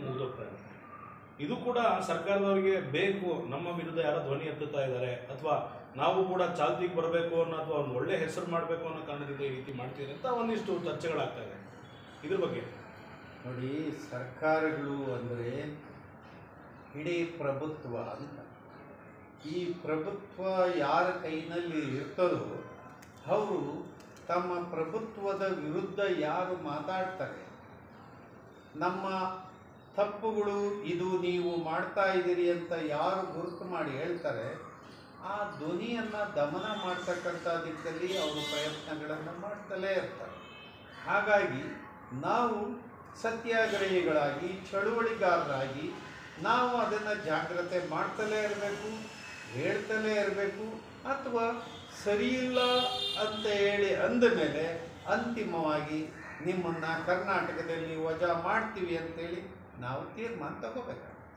ಮುಗಿದೋಗ್ತಾ ಇದೆ ಇದು ಕೂಡ ಸರ್ಕಾರದವರಿಗೆ ಬೇಕು ನಮ್ಮ ವಿರುದ್ಧ ಯಾರೋ ಧ್ವನಿ ಎತ್ತುತ್ತಾ ಇದ್ದಾರೆ ಅಥವಾ ನಾವು ಕೂಡ ಚಾಲ್ತಿಗೆ ಬರಬೇಕು ಅನ್ನೋ ಅಥವಾ ಒಂದು ಒಳ್ಳೆ ಹೆಸರು ಮಾಡಬೇಕು ಅನ್ನೋ ಕಾರಣದಿಂದ ಈ ರೀತಿ ಮಾಡ್ತೀರಿ ಅಂತ ಒಂದಿಷ್ಟು ಚರ್ಚೆಗಳಾಗ್ತಾ ಇದೆ ಇದ್ರ ಬಗ್ಗೆ ನೋಡಿ ಸರ್ಕಾರಗಳು ಅಂದರೆ ಇಡೀ ಪ್ರಭುತ್ವ ಅಂತ ಈ ಪ್ರಭುತ್ವ ಯಾರ ಕೈನಲ್ಲಿ ಇರ್ತದೋ ಅವರು ತಮ್ಮ ಪ್ರಭುತ್ವದ ವಿರುದ್ಧ ಯಾರು ಮಾತಾಡ್ತಾರೆ ನಮ್ಮ ತಪ್ಪುಗಳು ಇದು ನೀವು ಮಾಡ್ತಾ ಇದ್ದೀರಿ ಅಂತ ಯಾರು ಗುರುತು ಮಾಡಿ ಹೇಳ್ತಾರೆ ಆ ಧ್ವನಿಯನ್ನು ದಮನ ಮಾಡ್ತಕ್ಕಂಥ ದಿಕ್ಕಲ್ಲಿ ಅವರು ಪ್ರಯತ್ನಗಳನ್ನು ಮಾಡ್ತಲೇ ಇರ್ತಾರೆ ಹಾಗಾಗಿ ನಾವು ಸತ್ಯಾಗ್ರಹಿಗಳಾಗಿ ಚಳುವಳಿಗಾರರಾಗಿ ನಾವು ಅದನ್ನು ಜಾಗ್ರತೆ ಮಾಡ್ತಲೇ ಇರಬೇಕು ಹೇಳ್ತಲೇ ಇರಬೇಕು ಅಥವಾ ಸರಿಯಿಲ್ಲ ಅಂತ ಹೇಳಿ ಅಂದ ಮೇಲೆ ಅಂತಿಮವಾಗಿ ನಿಮ್ಮನ್ನು ಕರ್ನಾಟಕದಲ್ಲಿ ವಜಾ ಮಾಡ್ತೀವಿ ಅಂತೇಳಿ ನಾವು ತೀರ್ಮಾನ ತಗೋಬೇಕು